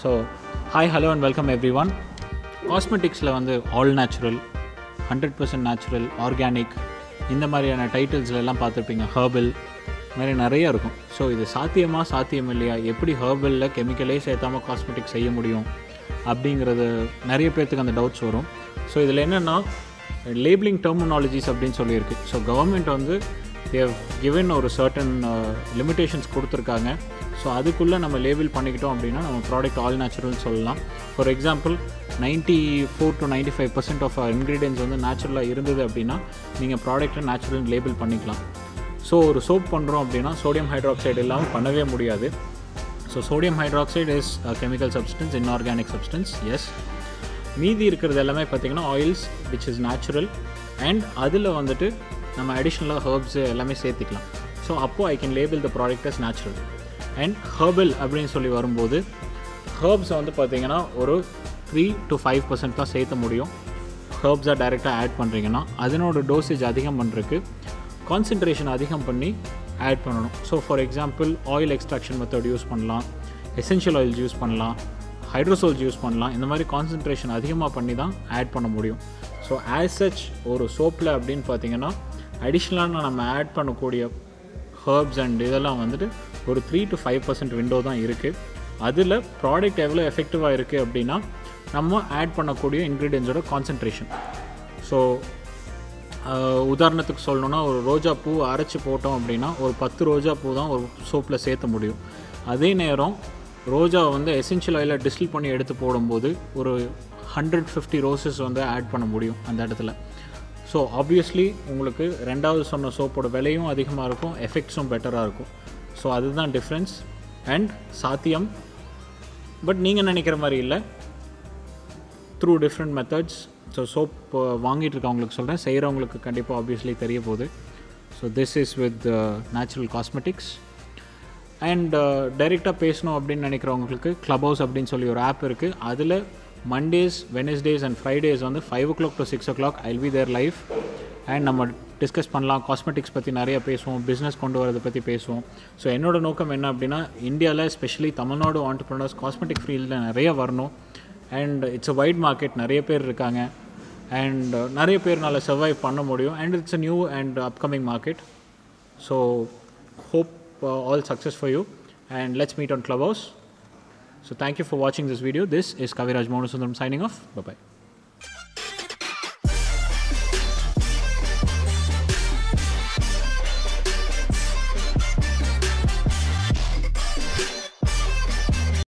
so hi hello and welcome everyone காஸ்மெட்டிக்ஸில் வந்து all natural hundred percent natural organic இந்த மாதிரியான டைட்டில்ஸ்ல எல்லாம் பார்த்துருப்பீங்க ஹர்பல் மாதிரி நிறைய இருக்கும் ஸோ இது சாத்தியமா சாத்தியம் இல்லையா எப்படி ஹர்பலில் கெமிக்கலே சேர்த்தாம காஸ்மெட்டிக் செய்ய முடியும் அப்படிங்கிறது நிறைய பேர்த்துக்கு அந்த டவுட்ஸ் வரும் ஸோ இதில் என்னென்னா லேபிளிங் டெர்மினாலஜிஸ் அப்படின்னு சொல்லியிருக்கு ஸோ கவர்மெண்ட் வந்து தேவ் கிவன் ஒரு சர்டன் லிமிட்டேஷன்ஸ் கொடுத்துருக்காங்க ஸோ அதுக்குள்ளே நம்ம லேபிள் பண்ணிக்கிட்டோம் அப்படின்னா நம்ம ப்ராடக்ட் ஆல் நேச்சுரல்னு சொல்லலாம் for example ninety four to ninety five percent of ingredients வந்து நேச்சுரலாக இருந்தது அப்படின்னா நீங்கள் ப்ராடக்ட்டை நேச்சுரல் லேபிள் பண்ணிக்கலாம் ஸோ ஒரு சோப் பண்ணுறோம் அப்படின்னா சோடியம் ஹைட்ராக்சைடு இல்லாமல் பண்ணவே முடியாது so sodium hydroxide is chemical substance inorganic substance yes மீதி இருக்கிறது எல்லாமே பார்த்திங்கன்னா oils which is natural and அதில் வந்துட்டு நம்ம அடிஷ்னலாக ஹர்ப்ஸ் எல்லாமே சேர்த்திக்கலாம் ஸோ அப்போது I can label the product as natural and herbal அப்படின்னு சொல்லி வரும்போது ஹர்ப்ஸை வந்து பார்த்திங்கன்னா ஒரு த்ரீ டு ஃபைவ் பர்சன்ட் தான் சேர்த்த முடியும் ஹர்ப்ஸாக டைரெக்டாக ஆட் பண்ணுறீங்கன்னா அதனோட டோசேஜ் அதிகம் பண்ணுறதுக்கு கான்சன்ட்ரேஷன் அதிகம் பண்ணி ஆட் பண்ணணும் so for example oil extraction method use பண்ணலாம் எசென்ஷியல் ஆயில்ஸ் யூஸ் பண்ணலாம் ஹைட்ரோசோல்ஸ் யூஸ் பண்ணலாம் இந்த மாதிரி கான்சன்ட்ரேஷன் அதிகமாக பண்ணி தான் ஆட் பண்ண முடியும் ஸோ ஆஸ் சச் ஒரு சோப்பில் அப்படின்னு பார்த்தீங்கன்னா அடிஷ்னலாக நம்ம ஆட் பண்ணக்கூடிய ஹர்ப்ஸ் அண்ட் இதெல்லாம் வந்துட்டு ஒரு three to five percent window தான் இருக்குது அதில் ப்ராடக்ட் எவ்வளோ எஃபெக்டிவாக இருக்குது அப்படின்னா நம்ம ஆட் பண்ணக்கூடிய இன்க்ரீடியன்ஸோட கான்சன்ட்ரேஷன் ஸோ உதாரணத்துக்கு சொல்லணுன்னா ஒரு ரோஜா பூ அரைச்சி போட்டோம் அப்படின்னா ஒரு பத்து ரோஜா பூ தான் ஒரு சோப்பில் சேர்த்த முடியும் அதே நேரம் ரோஜாவை வந்து எசென்ஷியல் ஆயிலில் டிஸ்டில் பண்ணி எடுத்து போடும்போது ஒரு ஹண்ட்ரட் ஃபிஃப்டி ரோசஸ் வந்து ஆட் பண்ண முடியும் அந்த இடத்துல ஸோ ஆப்வியஸ்லி உங்களுக்கு ரெண்டாவது சொன்ன சோப்போட விலையும் அதிகமாக இருக்கும் எஃபெக்ட்ஸும் பெட்டராக இருக்கும் ஸோ அதுதான் டிஃப்ரென்ஸ் அண்ட் சாத்தியம் பட் நீங்கள் நினைக்கிற மாதிரி இல்லை through different methods so soap வாங்கிட்டு இருக்கவங்களுக்கு சொல்கிறேன் செய்கிறவங்களுக்கு கண்டிப்பாக ஆப்வியஸ்லி தெரிய போகுது so this is with natural cosmetics and டைரெக்டாக பேசணும் அப்படின்னு நினைக்கிறவங்களுக்கு க்ளப் ஹவுஸ் அப்படின்னு சொல்லி ஒரு ஆப் இருக்குது அதில் மண்டேஸ் வெனஸ்டேஸ் அண்ட் ஃப்ரைடேஸ் வந்து five o'clock to six o'clock I'll be there live and நம்ம டிஸ்கஸ் பண்ணலாம் காஸ்மெட்டிக்ஸ் பற்றி நிறைய பேசுவோம் பிஸ்னஸ் கொண்டு வரதை பற்றி பேசுவோம் ஸோ என்னோட நோக்கம் என்ன அப்படின்னா இந்தியாவில் ஸ்பெஷலி தமிழ்நாடு ஆண்டர்பிரினர்ஸ் காஸ்மெட்டிக் ஃபீல்டில் நிறைய வரணும் and it's a wide market நிறைய பேர் இருக்காங்க அண்ட் நிறைய பேர்னால சர்வைவ் பண்ண முடியும் and it's a new and upcoming market so hope all success for you and let's meet on clubhouse so thank you for watching this video this is kaviraj monosundaram signing off bye bye